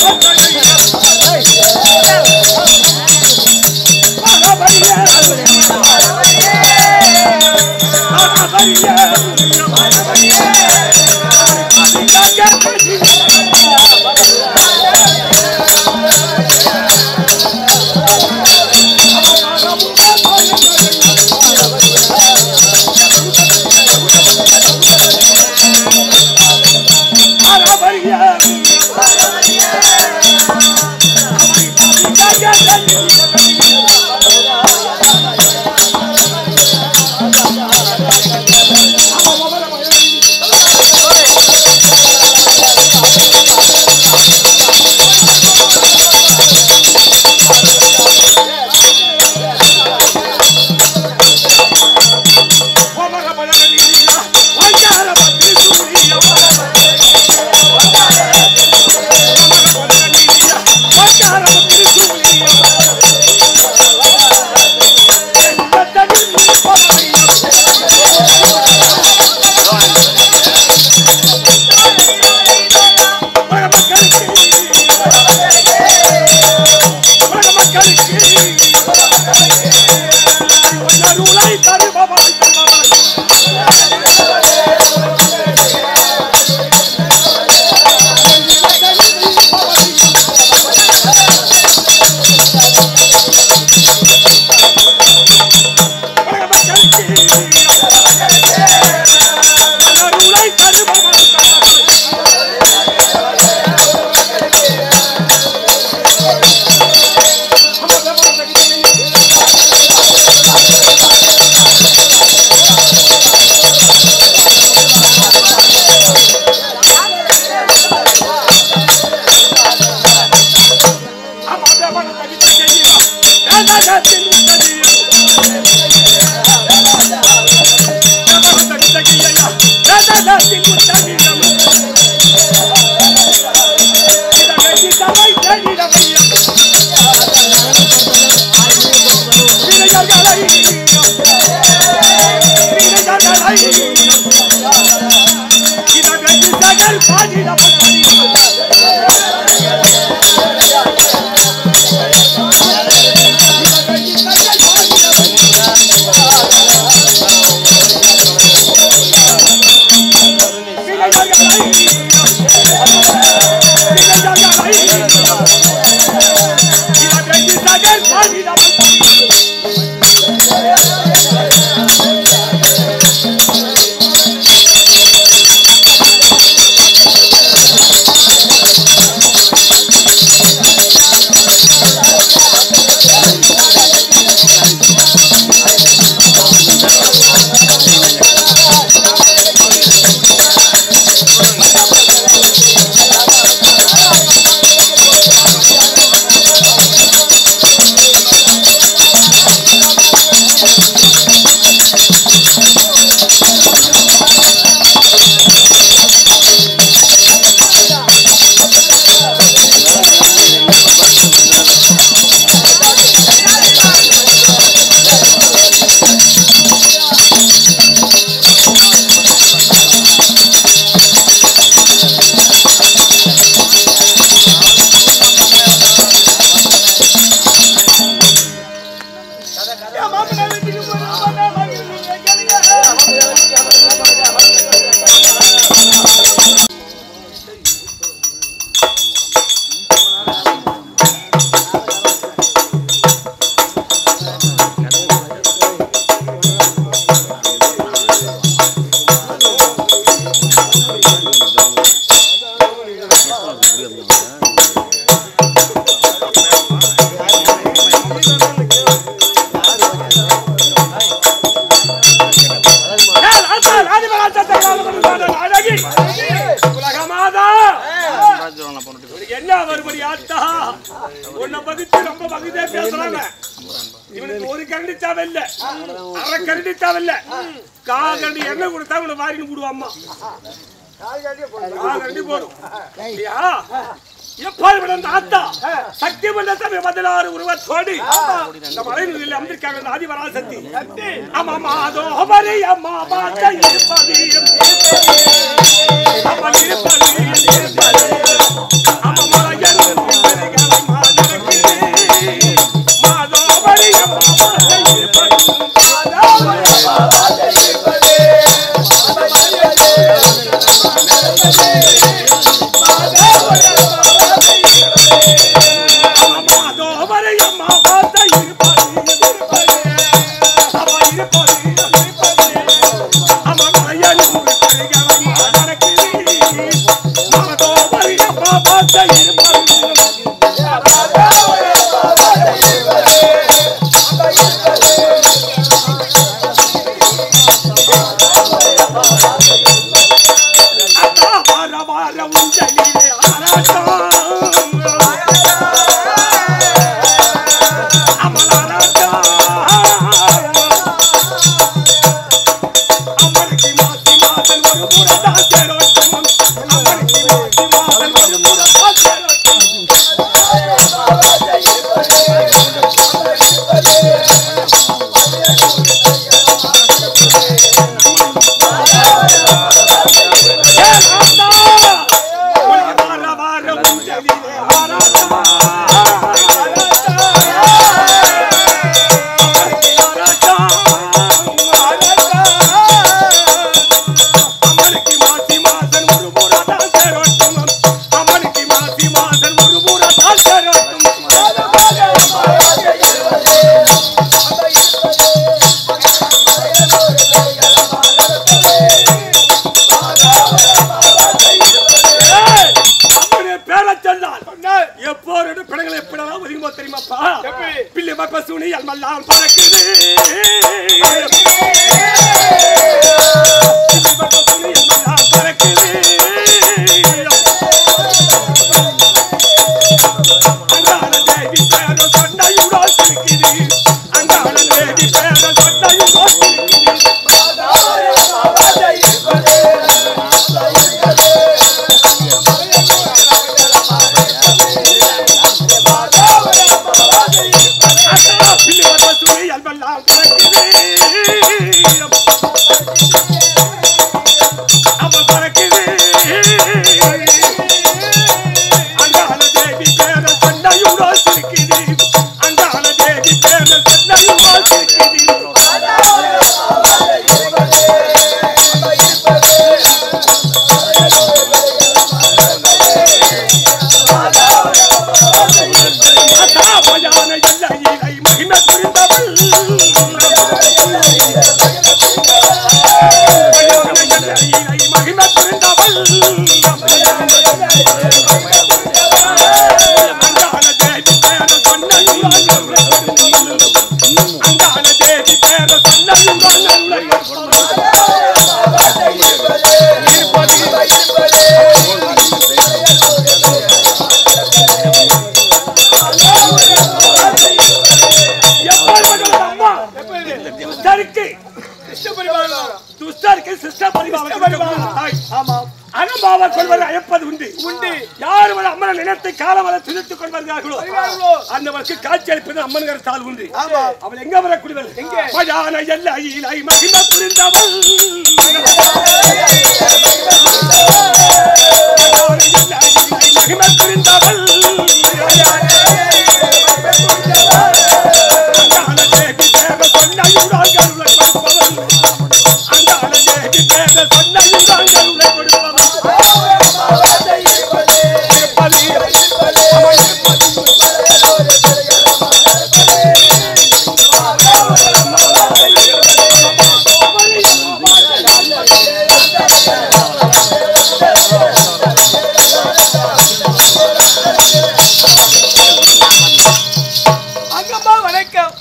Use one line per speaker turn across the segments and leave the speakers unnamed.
உலகமாதா இவனுக்கு என்ன மறுபடி ஆத்தா உன்னை பகுத்து ரொம்ப பகுதியா பேசுறாங்க இவனுக்கு ஒரு கரண்டி தேவை இல்ல அரை கரண்டி தேவை இல்ல கால் கரண்டி எண்ணெய் கொடுத்தா இவனை வாரின்னு போடுவாம்மா கால் கரண்டி போடும் ஐயா எப்பாடு விட அந்த ஆத்தா சக்தி மண்டலத்தை பதினாறு உருவத்தோடு இந்த மலையில் அமர்ந்திருக்காங்க இந்த ஆதிவரா சக்தி ஆமா மாதோ ஹமரி அம்மா மாத்தா இருப்பது அம்மா இருப்பது இருப்பது ஆமா மலையன் கோவிலே ஆராதா அம்மனுக்கு மாசி மாசன் ஒரு முறை தான் சேரட்டும் அம்மனுக்கு மாசி மாசன் ஒரு முறை தான் சேரட்டும் ஏய், அம்மனே பேரச் சொன்னான். எப்போ ரெண்டு பிணங்களை எப்படிலாம் ஒதுங்குமோ தெரியுமாப்பா பிள்ளை பாப்பா சுனி எல்லாம் பறக்குது பிள்ளை பாப்பா சுனி எல்லாம் பறக்குது அங்காள தேவி பேர சொன்னையுடோ சிரிக்குது அங்காள தேவி பேர சொன்னையுடோ சிரிக்குது அக்கா பிள்ளை பாப்பா சுனி எல்லாம் பறக்குது அவ பறக்குது அங்காள தேவி பேர சொன்னையுடோ சிரிக்குது அங்காள தேவி பேர சொன்னையுடோ சிரிக்குது அத்தா பயான எல்லையிலை மகிமை புரிந்தவள் பயான எல்லையிலை மகிமை புரிந்தவள் அங்காள தேவி பேர சொன்னையுடன் அங்காள தேவி பேர சொன்னையுடன் எப்பேற்பட்ட அம்மா துஷ்டருக்கு துஷ்டருக்கு சிஸ்ட பரிபாலனம் தாய் அனுபாவ கொள்வது அயப்பது உண்டு
உண்டு.
யார் ஒரு அம்மனை நினைத்து காலம் வர துதித்துக் கொள்வார்களோ
வருவார்களோ?
அந்தவருக்கு காட்சி அளிப்பது அம்மன்கிற தாள் உண்டு
ஆமா.
அவள் எங்க வரக்கூடியவள்
எங்கே?
மயான எல்லையிலை மகிமை புரிந்தவள் மயான எல்லையிலை மகிமை புரிந்தவள் அங்காள தேவி தேவ சொன்னையுடன் கருளை கொடுப்பவள் அங்காள தேவி தேவ சொன்னையுடன் கருளை கொடுப்பவள்
அங்கம்மா வணக்கம்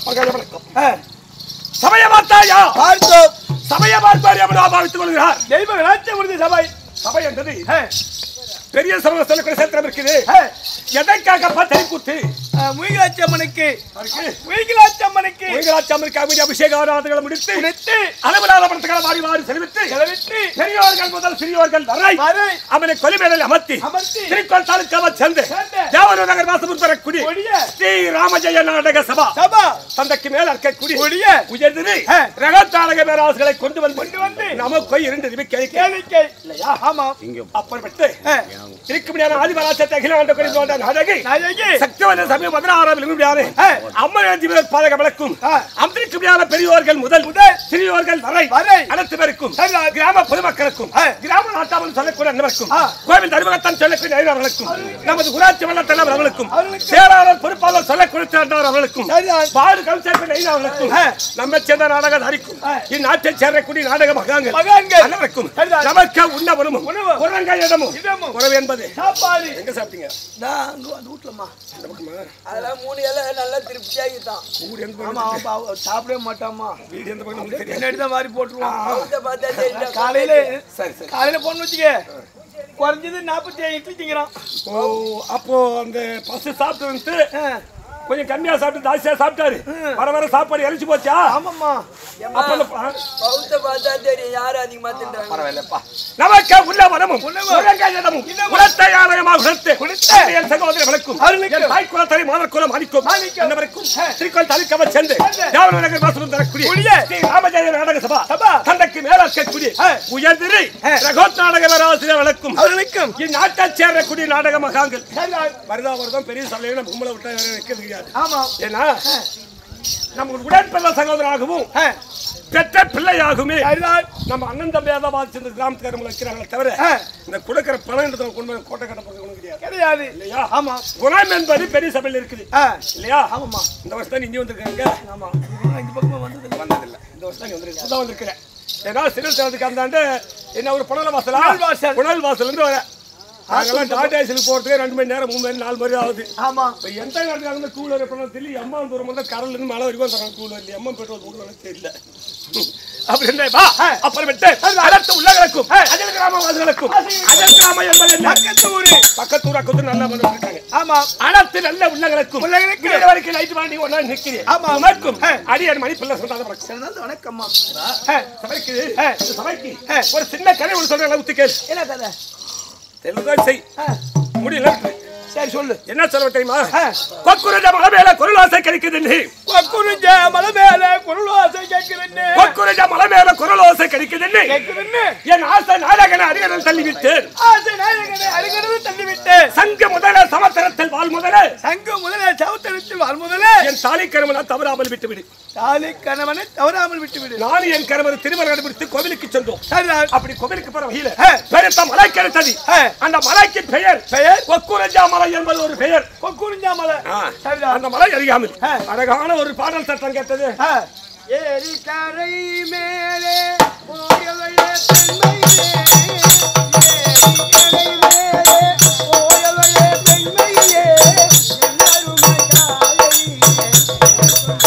சமய பார்த்தாயா
பார்த்தோம்
சமய பார்ப்பார் என்று பாவித்துக் கொள்கிறார்
தெய்வ விளாட்சி முடிந்த சபை
சபை என்பது
ஹே,
பெரிய சமய சொல்லக்கூடிய சேத்திரம் இருக்குது
ஹே,
எதற்காக பத்தை கூத்து
அஹ், முயலாட்சி அம்மனுக்கு
அதுக்கு
முயலாட்சி அம்மனுக்கு
உயிராட்சி அமெரிக்க அமைதி அபிஷேக ஆராதனை முடித்து
முடித்து
அளவிலாத பணத்துக்கான மாறி மாறி செலவிட்டு
செலவிட்டு
பெரியோர்கள் முதல் சிறியோர்கள் வரை
வரை
அவனை கொலிமேலில் அமர்த்தி
அமர்த்தி
திருக்கோள் தாலுக்காவை சேர்ந்து
சேர்ந்து
தேவரு நகர் வாசமுன் பெறக்கூடிய
கொடிய
ஸ்ரீ ராமஜெய நாடக சபா
சபா
தந்தைக்கு மேல் இருக்கக்கூடிய
கொடிய
உயர்ந்தது
ஆ.
ரகத்தாளக பேராசுகளை கொண்டு வந்து
கொண்டு வந்து
நமக்கு இரண்டு திவி கேட்க
கேளிக்கை
இல்லையா
ஆமா
அப்பற்பட்டு
ஹே,
இருக்கும்படியான ஆதிபராசத்தை அகில ஆண்ட கொடி தோன்ற நாடகை
நாயகி
சக்திவந்த சமயம் பதினாறாம் முடியாது
ஆ.
அம்மன் ஜீவன பாதக விளக்கும்
ஆ.
அமர்க்கும்படியான பெரியோர்கள் முதல்
முதல்
சிறியோர்கள் வரை
வரை
அனைத்து பேருக்கும்
சரிதான்.
கிராம பொதுமக்களுக்கும்
ஆ.
கிராம நாட்டாமல் சொல்லக்கூடிய அனைவருக்கும்
ஆ.
கோவில் தர்மகத்தான் சொல்லக்கூடிய ஐநூறுகளுக்கும் நமது ஊராட்சி மன்ற தலைவர் அவர்களுக்கும்
அவர்களுக்கும்.
செயலாளர் பொறுப்பாளர் சொல்லக்கூடிய சேர்ந்தவர் அவர்களுக்கும்
சரிதான்.
வார்டு கவுன்சிலர் ஐநூறுகளுக்கும்
ஆ.
நம்ம சேர்ந்த நாடக தாரிக்கும்
ஆ.
இந்நாட்டை சேரக்கூடிய நாடக மகாங்கள்
மகான்கள்.
அனைவருக்கும்
சரிதான்.
நமக்கு உண்ணவனும்
உணவு.
உறங்க இடமும்
இடமும்.
உறவு என்பது
சாப்பாடு
எங்க சாப்பிட்டீங்க
நான் அங்க அந்த வீட்டுலம்மா
இந்த பக்கமா
அதெல்லாம் மூணு இலை நல்லா திருப்தியாகிட்டான்
ஊர் எந்த
ஆமா
பக்கம்
அவன் அவன் சாப்பிடவே மாட்டாமா
வீடு எந்த பக்கம் நமக்கு தெரியாது
பின்னாடி தான் மாதிரி போட்டுருவான்
இதை பார்த்தா தெரியும்
காலையில
சரி சரி
காலையில போன வச்சுக்க குறைஞ்சது நாற்பத்தி ஏழு இட்லி திங்கிறான்
ஓ அப்போ அந்த பசு சாப்பிட்டு வந்து
ஆ,
கொஞ்சம் கம்மியா சாப்பிட்டு ஜாஸ்தியா சாப்பிட்டாரு வர வர சாப்பாடு இறைச்சு போச்சா
ஆமாம்மா
ஏம்மா,
அப்ப அந்த- ஆ,
பௌத்த பார்த்தா தெரியும் யாரு அதிகமா தின்றாங்க
பரவாயில்லப்பா நமக்கு உள்ள வனமும் உலகையிடமும் குலத்தை ஆலயமாக உணர்த்து என் சகோதரி விளக்கும் என் தாய் குலத்தரை மாதர் குலம் அளிக்கும் அனைவருக்கும் திருக்கோள் தலிக்கவர் சென்று தேவன நகர் வாசலும் தரக்கூடிய ஸ்ரீ ராமஜெய நாடக சபா தந்தைக்கு மேலாக்கக்கூடிய உயர்திரை ரகோத் நாடக பேராசிரியர் விளக்கும்
அவர்களுக்கும்
இந்நாட்டை சேரக்கூடிய நாடக மகாங்கள் வருதா வருதம் பெரிய சபையில கும்பல விட்டா வேற வைக்க முடியாது
ஆமா
ஏன்னா நம்ம உடன்பிறந்த சகோதராகவும்
ஆ,
பெற்ற பிள்ளையாகுமே
சரிதான்.
நம்ம அண்ணன் தம்பியாக தான் பாதிச்சு இந்த கிராமத்துக்காரங்களை வைக்கிறாங்களே தவிர
ஆ.
இந்த கொடுக்கிற பணம் இடத்துல கொண்டு போய் கோட்டை கட்ட போகிறது கிடையாது
கிடையாது
இல்லையா
ஆமா
குணம் என்பது பெரிய சபையில் இருக்குது
ஆ,
இல்லையா ஆமாமா இந்த வருஷம் தான் இஞ்சி வந்திருக்காங்க ஆமா
இந்த பக்கமா வந்தது
வந்ததில்லை இந்த வருஷம் தான் வந்திருக்கு புதுசா வந்திருக்கிறேன் ஏன்னா சிறு சேலத்துக்கு அந்தாண்டு என்ன ஒரு புனல் வாசலா
புனல் வாசல்.
புனல் வாசல் இருந்து வர நாங்கெல்லாம் டாடா ஏசிலுக்கு போறதுக்கு ரெண்டு மணி நேரம் மூணு மணி நாலு மணி ஆகுது
ஆமா
இப்ப எந்த நேரத்துல வந்து கூலர் எப்படின்னா தெரியல எம்மா தூரம் வந்து கடல்ல இருந்து மழை வரைக்கும் தராங்க கூலர் இல்லை எம்மா பெட்ரோல் போடுவாங்க தெரியல அப்படின்னு வா அப்புறமேட்டு அடுத்த உள்ளங்களுக்கும் அஜல் கிராமவாசிகளுக்கும் அஜல் கிராமம் என்பது என்ன
பக்கத்து ஊரு
பக்கத்தூர் அக்கத்தூர் நல்லா பண்ணிட்டு இருக்காங்க
ஆமா
அனைத்து நல்ல உள்ளங்களுக்கும்
உள்ளங்களுக்கு.
விடிய வரைக்கும் லைட் வாங்கி ஒன்னா நிக்கிறேன்
ஆமா.
உனக்கும் அடியார் மணி பிள்ளை சொன்னாத வணக்கம்
சரிதான், வணக்கம்மா
சபைக்கு இந்த சபைக்கு ஒரு சின்ன கதை ஒன்று சொல்றேன் ஊத்தி கேள்
என்ன கதை
தெளிவாக செய் முடியல விட்டுரு.
சரி சொல்லு
என்ன சொல்ல தெரியுமா கொக்குரஜ மலை மேல குரலாசை கிடைக்குது
குறிஞ்ச மலை மேல குரல் வாசை கேட்கிறேன்னு
கொக்குரஜ மலை மேல குரலோசை கிடைக்குதுன்னு
கேட்கிறேன்னு
என் ஆசை நாடகன அதிகாரம் தள்ளிவிட்டேன்
ஆசை நாயகனை அருகிறது தள்ளிவிட்டு
சங்க முதல சமத்தரத்தில் வாழ் முதல
சங்கு முதல சவுத்தரத்தில் வாழ் முதல
என் தாலி கருமனா தவறாமல் விட்டுவிடு
தாலி கணவனை தவறாமல் விட்டுவிடு
நானும் என் கணவர் திருமணம் நடைபெற்று கோவிலுக்கு சென்றோம்
சரிதான்
அப்படி கோவிலுக்கு போற வகையில பெருத்த மலை கிடைத்தது
ஆ.
அந்த மலைக்கு பெயர்
பெயர்
கொக்குரஜா மலை என்பது ஒரு பெயர்
குறிஞ்சா மலை சரிதான்
அந்த மலை அறியாமல் அழகான ஒரு பாடல் சட்டம் கேட்டது
ஆ. ஏரி கரை மேலே ஓயலையே பெண்மையிலே ஏரி கரை மேலே ஓயலையே பெண்மையிலே எல்லாருமே காலையிலே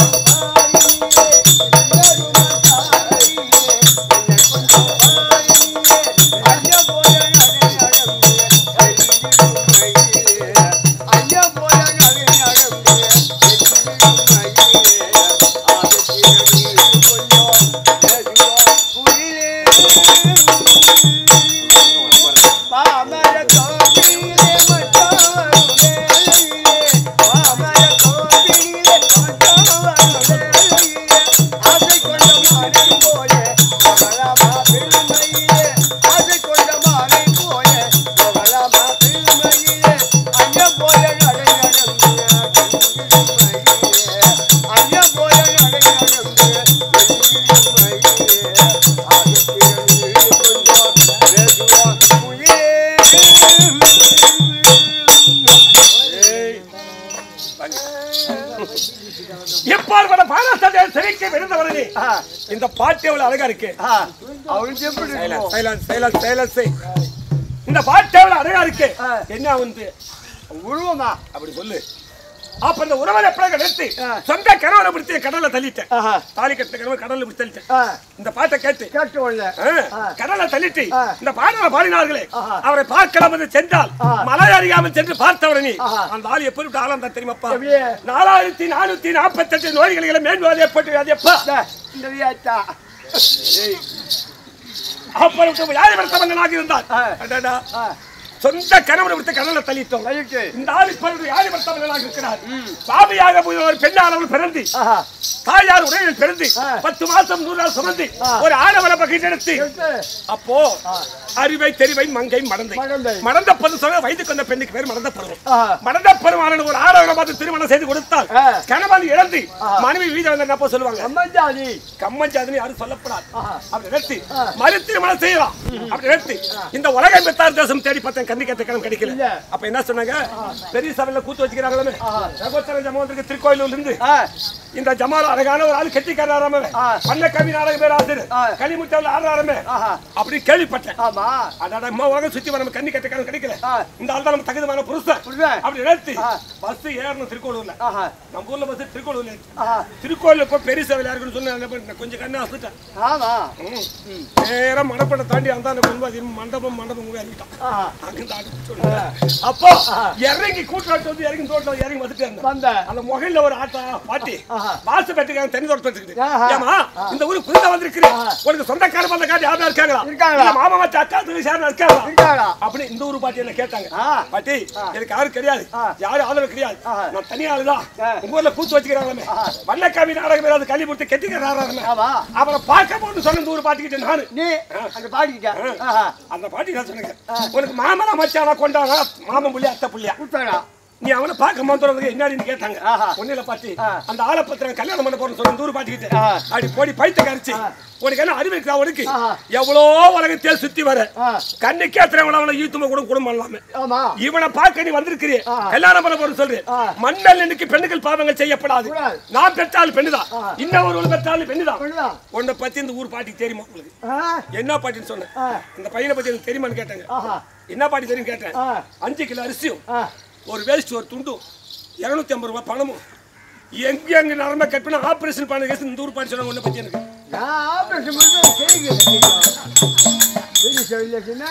எப்பாற்பட பாராசத்தை சிறைக்கு விழுந்தவரே இந்த பாட்டு எவ்வளவு அழகா இருக்கு
அவளுக்கு எப்படி
சைலன்ஸ் சைலன்ஸ் சைலன்ஸ் சைலன்ஸ் இந்த பாட்டு எவ்வளவு அழகா இருக்கு என்ன வந்து
உருவமா
அப்படி சொல்லு அப்ப இந்த உறவனை எப்படி நிறுத்தி சொந்த கணவனை பிடிச்சி கடல்ல தள்ளிட்டேன்
ஆஹா.
தாலி கட்டின கணவன் கடல்ல பிடிச்சி தள்ளிட்டேன்
ஆ,
இந்த பாட்டை கேட்டு
கேட்டு உடனே
ஆ, கடலை தள்ளிட்டு
ஆ.
இந்த பாடலை பாடினார்களே
ஆஹா.
அவரை பார்க்கலாம் என்று சென்றால்
ஆ.
மலை அறியாமல் சென்று பார்த்தவரணி
ஆஹா.
அந்த ஆள் எப்படி விட்டு ஆளாம் தான் தெரியுமாப்பா
எப்படியே?
நாலாயிரத்தி நானூத்தி நாற்பத்தி எட்டு நோய்களை மேன்வாதி எப்படி அது எப்பா
இந்த, இந்த வியாத்தா.
அப்புறம் யாரை வருத்தவங்களாக இருந்தார்
ஆ.
அடடா.
ஆ,
சொந்த கணவனை விட்டு கடலை தள்ளிட்டோம்
ரைட்டு.
இந்த ஆள் இப்பொழுது யாரை வருத்தவங்களாக இருக்கிறார் பாவியாக போய் ஒரு பெண்ணானவள் பிறந்து
ஆஹா.
தாயார் உடையில் பிறந்து
ஆ.
பத்து மாசம் நூறு நாள் சுமந்து
ஆ.
ஒரு ஆடவரை பகிர்ந்து எடுத்து
எடுத்து,
அப்போ அறிவை தெரிவை மங்கை மடந்தை
மடந்தை.
மடந்த பருவம் சொல்ல வயதுக்கு வந்த பெண்ணுக்கு பேர் மடந்த பருவம்
ஆஹா.
மடந்த பருவமான ஒரு ஆடவரை பார்த்து திருமணம் செய்து கொடுத்தால்
ஆ.
கணவன் இழந்து
ஆ.
மனைவி வீத வந்து என்ன சொல்லுவாங்க
அம்மஞ்சாதி.
கம்மஞ்சாதுன்னு யாரும் சொல்லப்படாது
ஆஹா.
அப்படி நிறுத்தி
ஆ.
மறு திருமணம் செய்யலாம் அப்படி நிறுத்தி இந்த உலகம் பெத்தார் தேசம் தேடி பார்த்தேன் கண்ணி கத்த கணம் கிடைக்கல
இல்ல.
அப்ப என்ன சொன்னாங்க பெரிய சபையில கூத்து வச்சுக்கிறாங்களே
ஆஹா.
ரகோத்தர ஜமாவத்துக்கு திருக்கோயிலூர்ல இருந்து
ஆ,
இந்த ஜமால் அழகான ஒரு ஆள் கெட்டிக்காராமே
ஆ.
பண்ண கவி நாடக பேர் ஆசிரியர்
ஆ.
களிமுட்டாவில் ஆடுறாருமே
ஆஹா.
அப்படி கேள்விப்பட்டேன்
ஆமா.
அடாடா அம்மா உலகம் சுத்தி வர நம்ம கண்ணி கட்ட கணக்கு கிடைக்கல
ஆ.
இந்த ஆள் தான் நம்ம தகுதியான புருஷன்
புருஷன்.
அப்படி நிறுத்தி
ஆ.
பஸ் ஏறணும் திருக்கோளூர்ல
ஆஹா.
நம்ம ஊர்ல பஸ் திருக்கோளூர்ல ஏறிச்சு.
ஆஹா.
திருக்கோயில இப்ப பெரிய சபையில இருக்குன்னு சொன்னா என்ன பண்ண கொஞ்சம் கண்ணு அசுட்டேன்
ஆமா.
நேரம் மணப்பட தாண்டி அந்த முன்பாதி மண்டபம் மண்டபம் கூட இறங்கிட்டான்
ஆஹா.
அங்கிருந்து ஆடி சொல்லுங்க. அப்போ இறங்கி கூட்டாட்டு வந்து இறங்கி தோட்டம் இறங்கி வந்துட்டு இருந்தேன்
வந்த.
அந்த முகையில ஒரு ஆட்டா பாட்டி
ஆஹா.
வாசு பெற்றுக்காங்க தண்ணி தோட்டம் இருக்குது
ஆஹா.
ஏமா இந்த ஊருக்கு புதுசா வந்திருக்கிறேன் உனக்கு சொந்தக்கார பந்தக்கார யாரும் இருக்காங்களா
இருக்காங்களா?
இல்ல மாமா மச்ச அக்கா தங்கச்சி யாரும் இருக்காங்களா
இருக்காடா
அப்படி இந்த ஊரு பாட்டி என்ன கேட்டாங்க
ஆ.
பாட்டி எனக்கு யாரும் கிடையாது
ஆ.
யாரும் ஆதரவு கிடையாது
ஆஹா.
நான் தனி ஆளுதான்
ஆ.
உங்க ஊர்ல கூத்து வச்சுக்கிறாங்களே வண்ணக்காமி நாடகம் ஏதாவது கல்வி கொடுத்து கெட்டிக்கிறாங்க
ஆமா
அவரை பார்க்க போன்னு சொன்ன இந்த ஊர் பாட்டிக்கிட்ட நானு
நீ அந்த பாடிக்கிட்ட ஆஹா
அந்த பாட்டி நான் சொன்னேங்க உனக்கு மாமனா மச்சானா கொண்டாங்க மாமன் புள்ளியா அத்தை புள்ளியா
கொடுத்தாடா
நீ அவனை பார்க்க மாத்திரம் என்னன்னு கேட்டாங்க
ஆஹா.
ஒன்னில பாட்டி
ஆ.
அந்த ஆளை பத்திரம் கல்யாணம் பண்ண போறேன்னு சொன்ன தூர் பாட்டிக்கிட்டு
ஆ.
அப்படி போடி பைத்த கரைச்சு உனக்கு என்ன அறிவு இருக்கா உனக்கு
ஆஹா.
எவ்வளோ உலகத்தையே சுத்தி வர
ஆ.
கண்ணுக்கே எத்தனை அவனை ஈத்தும கூட குடும்பம் பண்ணலாமே
ஆமா
இவனை பார்க்க நீ வந்திருக்கிறே
ஆ.
கல்யாணம் பண்ண போறேன்னு சொல்றேன்
ஆ.
மண்ணல் இன்னைக்கு பெண்ணுகள் பாவங்கள் செய்யப்படாது
கூடாது.
நான் பெற்றாலும் பெண்ணுதான்
ஆ.
இன்னொரு பெற்றாலும் பெண்ணுதான்
பெண்ணுதான்.
உன்னை பத்தி இந்த ஊர் பாட்டிக்கு தெரியுமா உங்களுக்கு
ஆ
என்ன பாட்டின்னு சொன்னேன்
ஆ.
இந்த பையனை பத்தி எனக்கு தெரியுமான்னு கேட்டாங்க
ஆஹா
என்ன பாட்டி தெரியும் கேட்டேன்
ஆ.
அஞ்சு கிலோ அரிசியும்
ஆ
ஒரு வேஸ்ட் ஒரு துண்டும் இருநூத்தி ஐம்பது ரூபாய் பணமும் எங்க எங்க நரம்ப கட் பண்ண ஆபரேஷன் பண்ண கேஸ் இந்த ஊர் பாட்டி சொன்னாங்க ஒண்ணு பத்தி எனக்கு
நான் ஆபரேஷன் பண்ணி செய்யுங்க பெரிய சொல்லிச்சுன்னா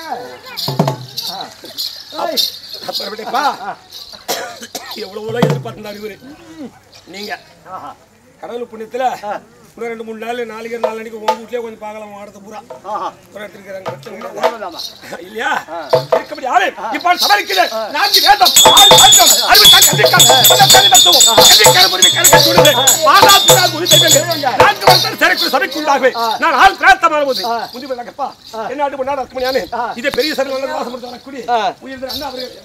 அப்புறம் விடப்பா எவ்வளவு எதிர்பார்த்திருந்தாரு இவரு நீங்க
ஆஹா
கடவுள் புண்ணியத்துல இன்னும் ரெண்டு மூணு நாள் நாளைக்கு நாலு அன்னைக்கு உங்க வீட்லயே கொஞ்சம் பார்க்கலாம் மாடத்தை பூரா
ஆஹா
ஒரு எடுத்துருக்காங்க பிரச்சனை கிடையாது.
உண்மைதாம்மா.
இல்லையா இருக்கப்படி ஆளு இப்ப சபரிக்குது நான்கு வேதம் ஆறு வாக்கியம் அறுபத்தாறு கண்டிக்கால் பல கலிமத்துவம் கண்டிக்கால் முறிவு கணக்கு சுடுது பாதாத்துரா முறி தெய்வங்கள் நான்கு வருஷம் சிறைக்குள் சபைக்கு உண்டாகவே நான் ஆள் பிரார்த்தமான போது முந்தி விளக்கப்பா என்ன ஆண்டு பண்ணா அக்குமணியானே இதே பெரிய சரி நல்ல வாசம் கொடுத்து வரக்கூடிய
ஆ.
உயிர் அண்ணா அவர்கள்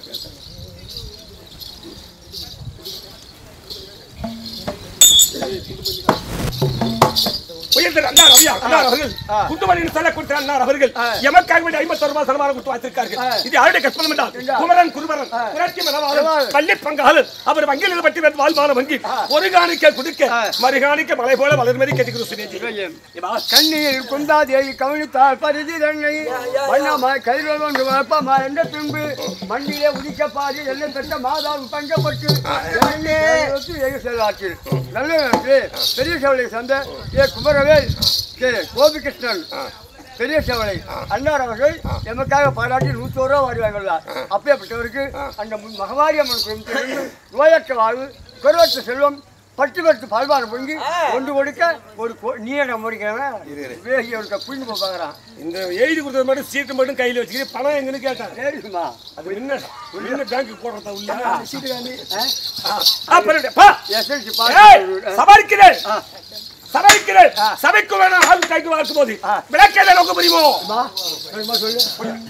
உயர்ந்த அண்ணா ரவியா அண்ணா அவர்கள் குண்டுமணியின் சொல்ல கொடுத்த அண்ணா அவர்கள் எமக்காக வேண்டிய ஐம்பத்தொரு ரூபாய் சன்மானம் கொடுத்து வைத்திருக்கார்கள் இது யாருடைய கற்பனம் என்றால் குமரன் குருமரன் புரட்சி மனவாளன் பள்ளி பங்காளன் அவர் வங்கியில் பட்டி வந்து வாழ்வான வங்கி ஒரு காணிக்க குடிக்க மறுகாணிக்க மலை போல வளர்மதி கேட்டுக்கிறோம் சுனேஜி
கண்ணீர் குந்தாதேவி கவனித்தால் பரிதி தன்னை வண்ணமாய் கையில் ஒன்று வளர்ப்பமா என்ற பின்பு மண்டியிலே உதிக்க பாதி எண்ணெய் பெற்ற மாதாவு பஞ்சப்பட்டு எண்ணெயே ஒத்து ஏக செல்வாக்கு நல்ல நேரத்தில் பெரிய சேவலை சந்த ஏ குமரவேல் கே கோபிகிருஷ்ணன் பெரிய சேவலை அன்னார் அவர்கள் எமக்காக பாராட்டி நூத்தி ரூபா வருவாங்கல்ல அப்பேற்பட்டவருக்கு அந்த முன் மகமாரி அம்மன் குடும்பத்திலிருந்து நோயற்ற வாழ்வு குறைவற்ற செல்வம் பட்டு பட்டு பால்பான பொங்கி ஒன்று கொடுக்க ஒரு கோ- நீ என்ன முடிக்கிறவன் வேகி அவனுக்கு புரிஞ்சு பார்க்குறான்
இந்த எழுதி கொடுத்தது மட்டும் சீட்டு மட்டும் கையில வச்சுக்கிட்டு பணம் எங்கன்னு கேட்டாங்க
சரிம்மா
அது என்ன என்ன பேங்க் போடுறதா உள்ள சீட்டு காண்டி அப்புறம் பா
எஸ்எல்சி
ஏய்,
பாஸ்
சபாரிக்கிறேன் சபாரிக்கிறேன் சபைக்கு வேணாம் ஆள் கைக்கு வாக்கும் போது விளக்கேத நோக்க முடியுமோ
சொல்லு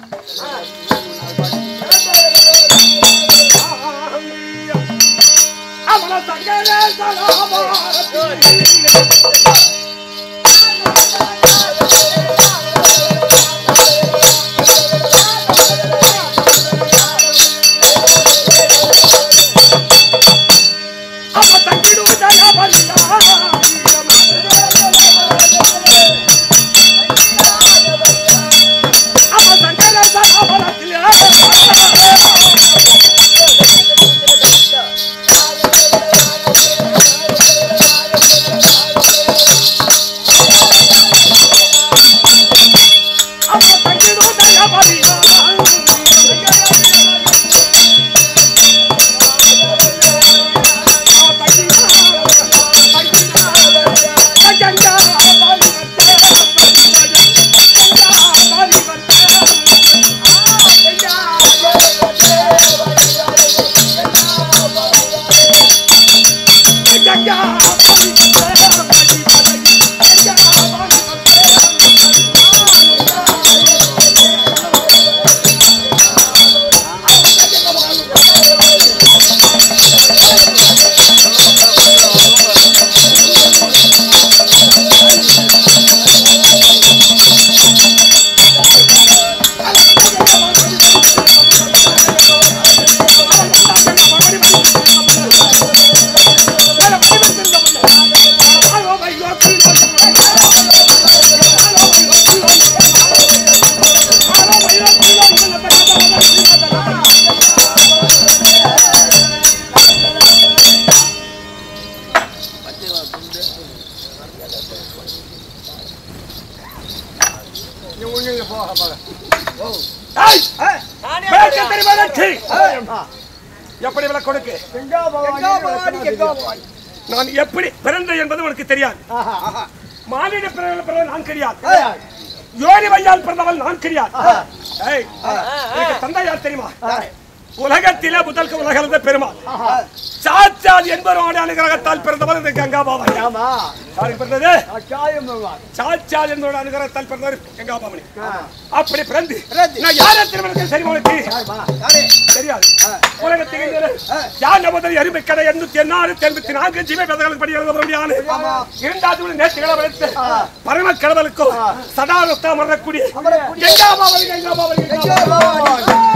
அவன தங்கரே சலாபாரதி அவ தங்கிடு ஜயபல்லா அவ தங்கரே சலாபாரதி அவ தங்கிடு ஜயபல்லா
நீ ஒண்ணு இல்லை போக போக
ஏய்,
நானே
விளக்கு தெரியுமா லட்சி? எப்படி விளக்கு கொடுக்கு
கங்கா பவானி கங்கா பவானி கங்கா பவானி
நான் எப்படி பிறந்தேன் என்பது உனக்கு தெரியாது
ஆஹா.
மானிட பிறந்த பிறந்த நான் கிடையாது
கிடையாது.
யோனி வையால் பிறந்தவள் நான் கிடையாது ஏய், எனக்கு தந்தை யார் தெரியுமா உலகத்திலே முதல் உலகளந்த பெருமாள்
ஆஹா.
சாச்சாத் என்பவரோட அனுகிரகத்தால் பிறந்தவர் இந்த கங்கா பாவனி
ஆமா
யாருக்கு பிறந்தது
அச்சாயம் பகவான்
சாச்சாத் என்பவரோட அனுகிரகத்தால் பிறந்தவர் கங்கா பாவனி
ஆ.
அப்படி பிறந்து
பிறந்து.
நான் யாரை திருமணத்தில் சரி உனக்கு
யாரும்மா?
தெரியாது உலகத்தில் யார் நமது எருமை கடை எண்ணூத்தி எண்ணாறு எண்பத்தி நான்கு ஜீவ பேதங்களுக்கு படி எழுத முடியாது
ஆமா.
இரண்டாவது நேற்று கிழமை
ஆ.
பரம கடவுளுக்கும்
ஆ.
சதாரத்தா மறக்கூடிய
அமரக்கூடிய.
கங்கா பாவனி கங்கா பாவனி கங்கா
அச்சாயம்
பாவனி.
பகவான்.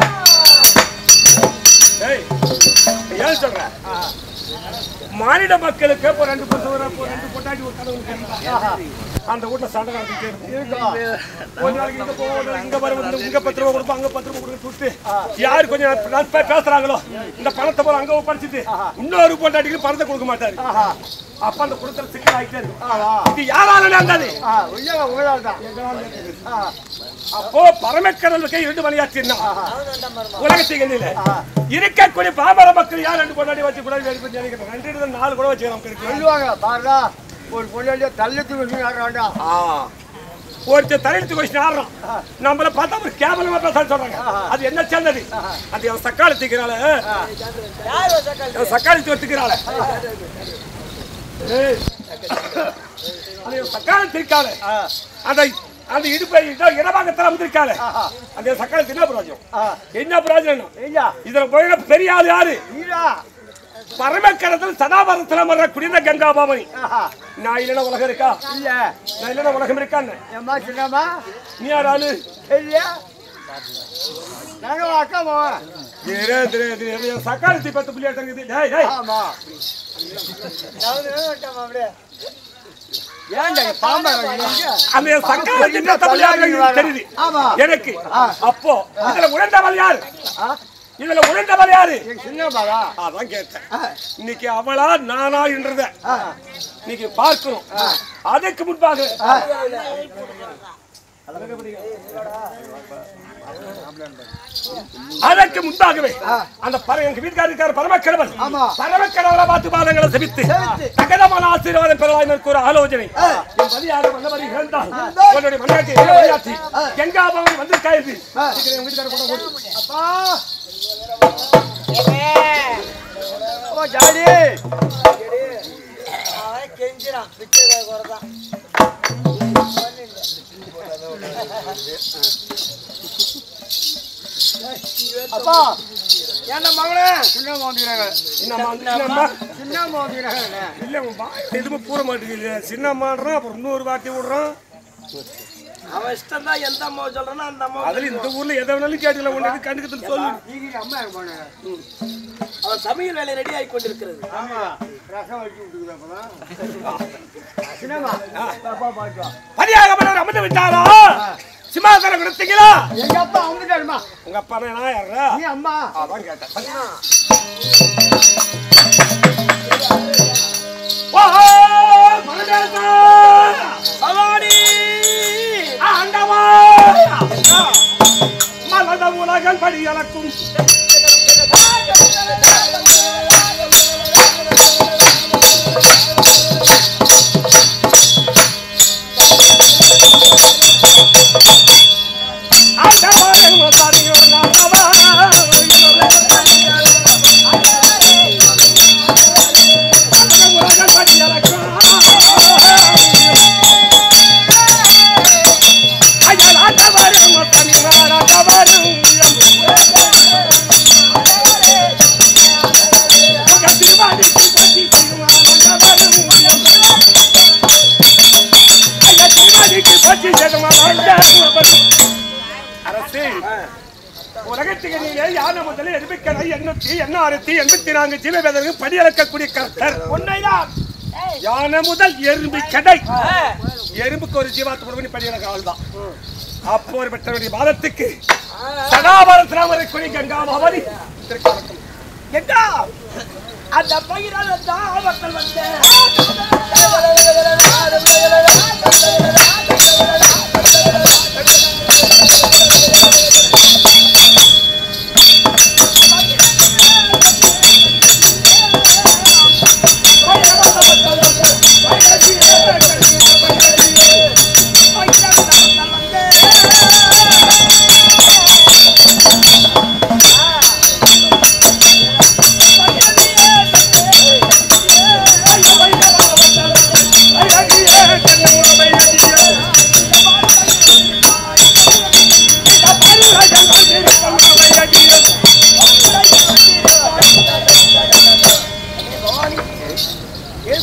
ஏய், ஏன் சொல்ற மானிட மக்களுக்கு இப்போ ரெண்டு பொண்ணு இப்போ ரெண்டு பொட்டாட்டி ஒரு கடவுளுக்கு இருந்தா. அந்த வீட்டுல சண்டை நடந்துட்டே இருக்கும்
இருக்கும்.
ஒரு நாளைக்கு இங்க போவோம், ஒரு நாளைக்கு இங்க வருவோம், இங்க பத்து ரூபா கொடுப்போம், அங்க பத்து ரூபா கொடுக்க சுட்டு, யாரு கொஞ்சம் நட்பா பேசுறாங்களோ இந்த பணத்தை போல அங்க படிச்சுட்டு இன்னொரு பொண்டாட்டிக்கு பணத்தை கொடுக்க மாட்டாரு
ஆஹா.
அப்ப அந்த குடுத்தல் சிக்கல் ஆகிட்டே இருக்கும்
ஆஹா.
இது யாரால நடந்தது
ஆ, உண்மையா உங்களால் தான். ஆ.
அப்போ பரமக்கடலுக்கு இரண்டு மணியாச்சுன்னா உலகத்தில் இருக்கக்கூடிய பாமர மக்கள் யார் ரெண்டு பொண்டாட்டி வச்சு கூட வேறு பண்ணி நினைக்கிறேன் ரெண்டு இடத்துல நாலு கூட வச்சு நமக்கு
சொல்லுவாங்க பாருடா ஒரு பொண்ணு தள்ளத்து விஷயம் வேண்டாம்
ஒருத்தர் தலையெழுத்து கொஸ்டின் ஆடுறோம் நம்மள பார்த்தா ஒரு கேவலமா பேச சொல்றாங்க அது என்ன சேர்ந்தது அது என் சக்காளி தூக்கிறாள் சக்காளி தூத்துக்கிறாள் அது என் சக்காளி தூக்காள் அந்த அந்த இடுப்பை இடபாகத்தில் அமர்ந்திருக்காள் அந்த சக்காளி என்ன பிரயோஜனம் என்ன பிரயோஜனம்
ஐயா
இதுல போய் பெரிய ஆள் யாரு
நீரா
பரமக்கடத்தில் சதாபரத்தில் வரக்கூடிய இந்த கங்கா பாவனி
ஆஹா.
நான் இல்லைன்னா உலகம் இருக்கா
இல்ல
நான் இல்லைன்னா உலகம் இருக்கான்னு
ஏம்மா சின்னம்மா
நீ யார் ஆளு
இல்லையா நாங்க அக்கா மாவன்
திரே, திரே, திரே, திரே, சக்காளத்தி பத்து புள்ளி இருக்குது டேய் டேய்
ஆமா ஏன்டா பாம்பா
அந்த சக்காளத்தி பத்து புள்ளி இருக்குது தெரியுது
ஆமா
எனக்கு அப்போ இதுல உழந்தவள் யாரு இதுல உழந்தவள் யாரு
எங்க சின்னம்மாடா
அதான் கேட்டேன் இன்னைக்கு அவளா நானா என்றத இன்னைக்கு பார்க்கணும் அதுக்கு முன்பாக அதற்கு முன்பாகவே அந்த பர எங்க வீட்டுக்காரர் இருக்காரு பரமக்கடவன்
ஆமா.
பரமக்கடவளை பார்த்து பாதங்களை செபித்து
செபித்து.
தகதமான ஆசீர்வாதம் பெறலாம் எனக்கு ஒரு ஆலோசனை என் பதியாறு வந்தவரை இழந்தால் உன்னுடைய மனையாட்டி மனையாட்டி எங்கா பவன் வந்து காயுது எங்க வீட்டுக்காரர் கூட ஓடு.
அப்பா ஓ ஜாடி
கெஞ்சிரான் பிச்சை குறைதான்
அப்பா
ஏன்டா மகளே
சின்னம்மா வந்துக்கிறாங்க
என்னம்மா என்னம்மா
சின்னம்மா வந்துக்கிறாங்க
இல்ல உன் வாய் எதுவுமே பூர மாட்டேங்குது சின்னம்மான்றான் அப்புறம் இன்னொரு வார்த்தை விடுறான்
அவன் இஷ்டம் தான் எந்த அம்மாவை சொல்றானோ அந்த அம்மா
அதுல இந்த ஊர்ல எதை வேணாலும் கேட்டுக்கல உனக்கு கண்டுக்கத்துல சொல்லு
நீங்க அம்மா இருப்பானு
அவன் சமையல் வேலை ரெடி ஆகி கொண்டிருக்கிறது
ஆமா ரசம் வச்சு விட்டுக்குது அப்பதான் சின்னம்மா அப்பா பாட்டு
பரியாக மன்னர் அமர்ந்து விட்டாரா சிம்மாசனம் கொடுத்தீங்களா
எங்க அப்பா வந்துட்டாருமா
உங்க அப்பா நான் யாரா
நீ அம்மா
அதான் கேட்டேன் ஓஹோ மனதேசா
பவானி
ஆண்டவா மலத உலகம் படி அளக்கும் ஆண்டவன் மசாதியோ நாதவா உலகம் படி அளக்கும் அயலாட்டவரும் தனிவாராட்டவரும் திருவாதிக்கு பற்றி சிறுவானவரும் திருவாதிக்கு பற்றி சிறுவானவரும் அரசு உலகத்துக்கு நீங்க யானை முதல்ல எண்பத்தி எண்ணூத்தி எண்ணாயிரத்தி எண்பத்தி நான்கு ஜீவவேதனுக்கு படியளக்கக்கூடிய கர்த்தர் உண்மைதான் யானை முதல் எறும்பு கடை எறும்புக்கு ஒரு ஜீவாத்து பண்ணி படியளக்க ஆள் தான் அப்போ ஒரு பெற்றவருடைய பாதத்துக்கு சதாபாரத்தில் வரக்கூடிய கங்கா பவனி திருக்கணக்கம்
எங்கா அந்த பயிரால தான் ஆபத்தில் வந்தேன்
ஓ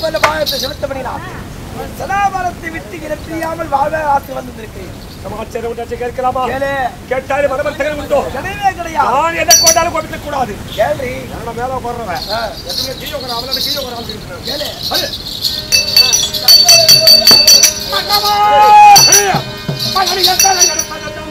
அந்த பாகத்தை செலுத்தபடினார் சதாபாரத்தை விட்டு இறப்பியாமல் வாழ ஆசை வந்திருக்கிறேன்
சமாச்சாரம் உண்டாச்சு கேட்கலாமா
கேளு
கேட்டாலும் மரபல் தகவல் உண்டோ
கிடையவே கிடையாது
நான் எதை கொண்டாலும் கொடுக்க கூடாது
கேள்வி
நான் மேல போடுறவன் எத்தனை கீழே உட்கார அவளோட கீழே உட்கார ஆள் இருக்கிறேன்
கேளு
மன்னவா! மகனை எத்தாலே நடப்பதெல்லாம்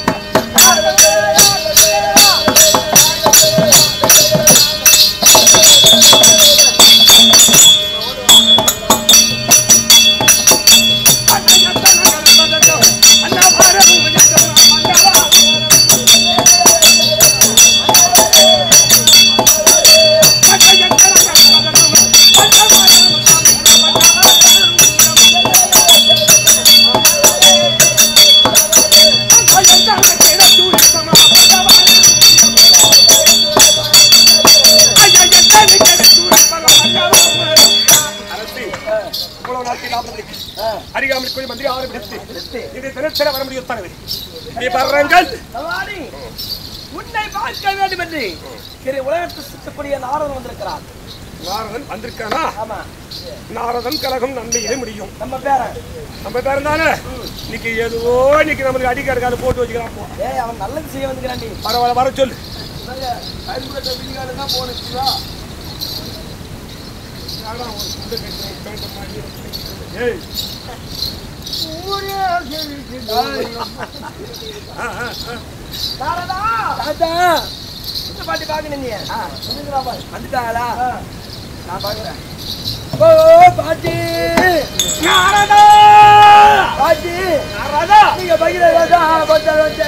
அருகாமல் போய் மந்திரி ஆரம்பித்து இது தினத்தில வர முடியும் தலைவர் நீ பாருங்கள்
பகவானி, உன்னை பார்க்க வேண்டும் என்று திரு உலகத்தை சுற்றக்கூடிய நாரதன் வந்திருக்கிறார்
நாரதன் வந்திருக்கானா
ஆமா
நாரதன் கலகம் நன்மையிலே முடியும்
நம்ம பேரன்
நம்ம பேர் தானே இன்னைக்கு ஏதோ இன்னைக்கு நம்மளுக்கு அடிக்காத போட்டு வச்சுக்கலாம் போ
ஏய் அவன் நல்லது செய்ய வந்துக்கிறாண்டி
பரவாயில்ல வர சொல்லு
பயன்படுத்த விதிகாலம் தான் போனச்சுங்களா
ஏய் ஆ, ஆ, ஆ.
நாரதா தாத்தா இந்த பாட்டி பாக்கணும் நீ வந்துக்கிறா பாரு வந்துட்டாங்களா நான் பாக்குறேன் ஓ பாட்டி
நாரதா!
பாட்டி
நாரதா!
நீங்க பகிரதா கொஞ்சம் வந்து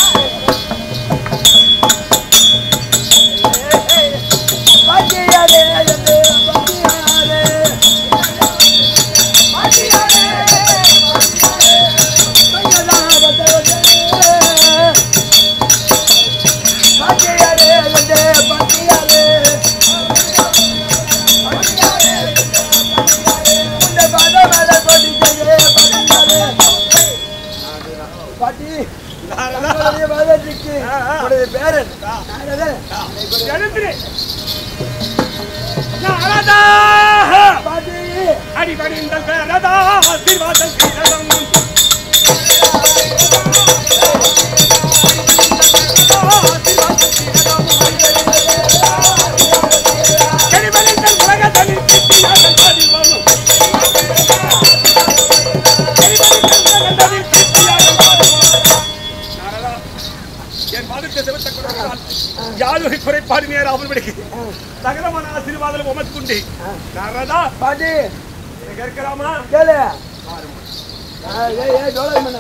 பாட்டியாரே என்று பாட்டியாரே பாட்டியாரே பகிரதா கொஞ்சம் வந்து பாட்டியாரே என்று பாட்டியாரே உன்னை பாட பாட கொண்டிருக்கிறே பாட்டியாரே பாட்டி
நாரதா!
உங்களுடைய மகனுக்கு
ஆ, ஆ.
உங்களுடைய பேரன் நாரதன்.
எழுந்திரு. நாரதா!
பாட்டி
அடிபணிந்த பேரதா ஆசீர்வாதம் செய்ததும். கனிமணிந்த உலகத்தனில் சித்தியாகத் தடிவனும். கனிமணிந்த உலகத்தனில் சித்தியாகத் தடிவனும். நாரதா, என் பாதத்தை செலுத்த கொடுக்கிறான் யாதொரு குறைபாடு நேர அவர்களுக்கு சகலமான ஆசீர்வாதம் உமக்குண்டு நாரதா
பாட்டி
இங்க இருக்கலாமா
கேளு ஆ, ஏய் ஏய் டோலமனா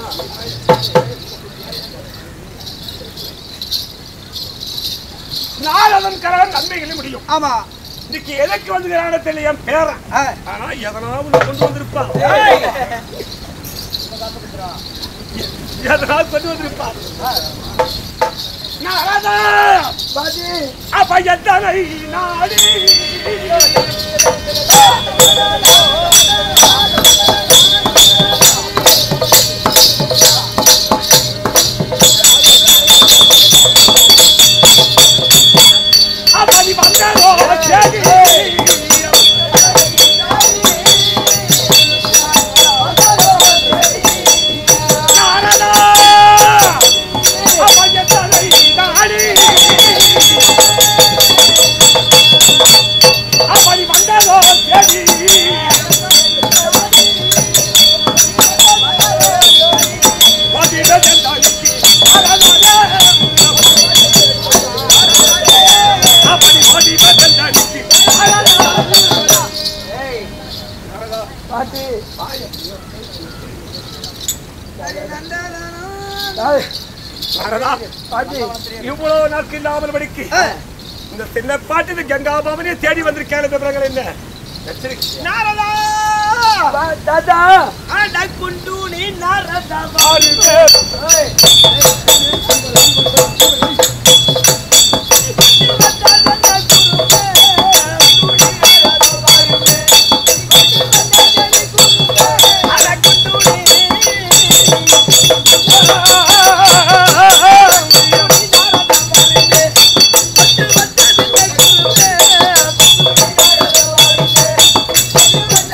நாரதன் கரகம் நன்மைகளை முடியும்
ஆமா
இன்னைக்கு எதற்கு வந்து கிராணத்தில் என் பேரன்
ஆ.
ஆனா எதனாவது கொண்டு வந்திருப்பான்
ஏய்.
எதனாவது கொண்டு வந்திருப்பான் நாரதா
பாட்டி
அப்ப எத்தனை நாடி அப்படி வந்தோ சரி நாரதா அப்ப எத்தனை நாடி அப்படி வந்ததோ சரி பதில சென்றாய்க்கு அரவணே. அப்படி பதில சென்றாய்க்கு அரவணே.
ஏய் பாட்டி ஏய்,
நாரதா,
பாட்டி
இவ்வளவு நாட்கள் இல்லாமல் படிக்கு இந்த சின்ன பாட்டு இந்த கங்கா பாவனே தேடி வந்திருக்கேன் விவரங்கள் என்ன எச்சரிக்கை. நாரதா
பா- தாத்தா
அட குண்டு நீ நாரதா
ஏய்,
ஆ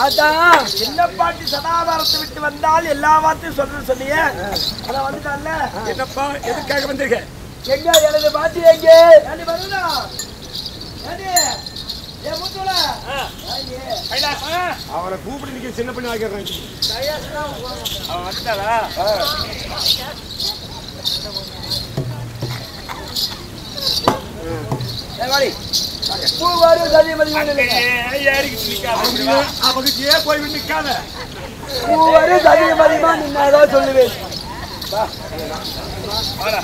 தாத்தா என்ன பாட்டி சதாபாரத்தை விட்டு வந்தால் எல்லா வார்த்தையும் சொல்ற சொன்னீங்க அதான் வந்துட்டான்ல
என்னப்பா எதுக்காக வந்திருக்க
எங்க எனது பாட்டி எங்க ஏண்டி வருதா ஏண்டி ஏ முத்துல
கைலாஸ் அவரை கூப்பிட்டு நிக்க சின்ன பண்ணி ஆக்கிறாங்க அவன் வந்துட்டாளா
பூவாரு சதிமதி
ஏறிக்கிட்டு நிக்காத அவனுக்கு ஏன் போய் நிக்காத
பூவாரு சதிமதிமா நின்னாதான் சொல்லுவேன்
வாடா.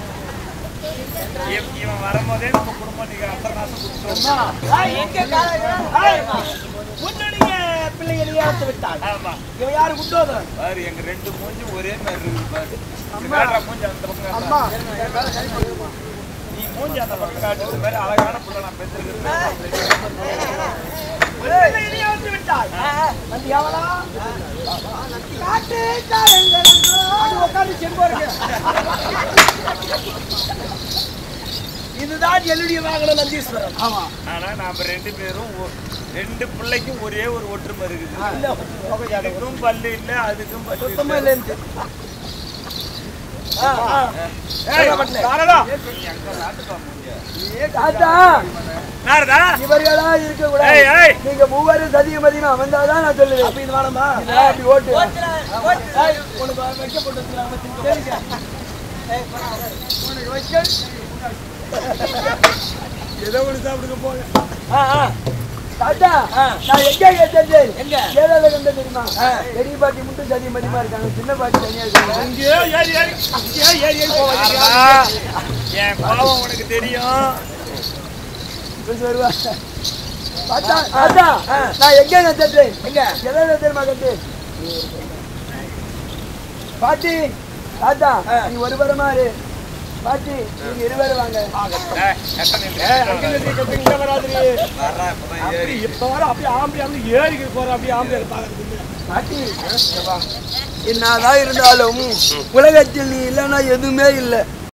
இவன் இவன் வரும்போதே நம்ம குடும்பத்துக்கு அத்தனை நாசம் கொடுத்துருவோம்
முன்னணிய பிள்ளைங்க நீயாத்து விட்டாள்
ஆமா
இவன் யாரு குட்டோதரன்
பாரு எங்க ரெண்டு மூஞ்சி ஒரே மாதிரி இருக்கு பாரு இப்படி காட்டுற மூஞ்சி அந்த பக்கம் காட்டுற.
அம்மா
நீ மூஞ்சி அந்த பக்கம் காட்டு இந்த மாதிரி அழகான புள்ள நான் பெற்றிருக்கேன்
பிள்ளைங்க நீயாத்து விட்டாள் வந்து எவளா காட்டு அது உட்காந்து செம்போருக்கு இதுதான் என்னுடைய வாகனம் நந்தீஸ்வரன் ஆமா
ஆனா நாம ரெண்டு பேரும் ஒ- ரெண்டு பிள்ளைக்கும் ஒரே ஒரு ஒற்றுமை இருக்குது
இல்ல
இதுக்கும் பல்லு இல்ல அதுக்கும் பல்லு
சுத்தமா
இல்ல
இல்லைன்னு ஆ, ஆ.
ஏய், நாரதா.
தாத்தா
நாரதா
இவர்களா இருக்க
ஏய்,
கூடாது
ஏய்.
நீங்க மூவரும் சதிய மதியமா வந்தாதான் நான் சொல்லுவேன் அப்ப இது வேணாமா அப்படி ஓட்டு ஏய், உனக்கு வைக்க போட்டு வச்சிருக்காங்க, உனக்கு வைக்க
ஏதோ ஒன்று சாப்பிடுங்க போங்க
ஆ, ஆ. தாத்தா நான் எங்க கேட்டேன் எங்க ஏதாவது கண்ட தெரியுமா பெரிய பாட்டி மட்டும் சதிய மதியமா இருக்காங்க சின்ன பாட்டி தனியா இருக்காங்க
அங்கேயே ஏறி ஏறி அங்கேயே ஏறி ஏறி போவாங்க என் பாவம் உனக்கு தெரியும்
கொஞ்சம் வருவா தாத்தா தாத்தா நான் எங்க கட்டேன் எங்க எதாவது தெரியுமா கட்டேன் பாட்டி தாத்தா நீ ஒரு பரமா இரு பாட்டி நீங்க இருவரும் வாங்க
ஏய், கட்ட நில்லு. ஏய், அங்க நில்லு, கட்ட இங்க வராதீ. அப்படி இப்ப வர அப்படியே ஆம்பளை ஆம்பளை ஏறிக்கு போற அப்படியே ஆம்பளை பாக்குறது
பாட்டி இங்க வா. என்னதான் இருந்தாலும் உலகத்தில் நீ இல்லைன்னா எதுவுமே இல்லை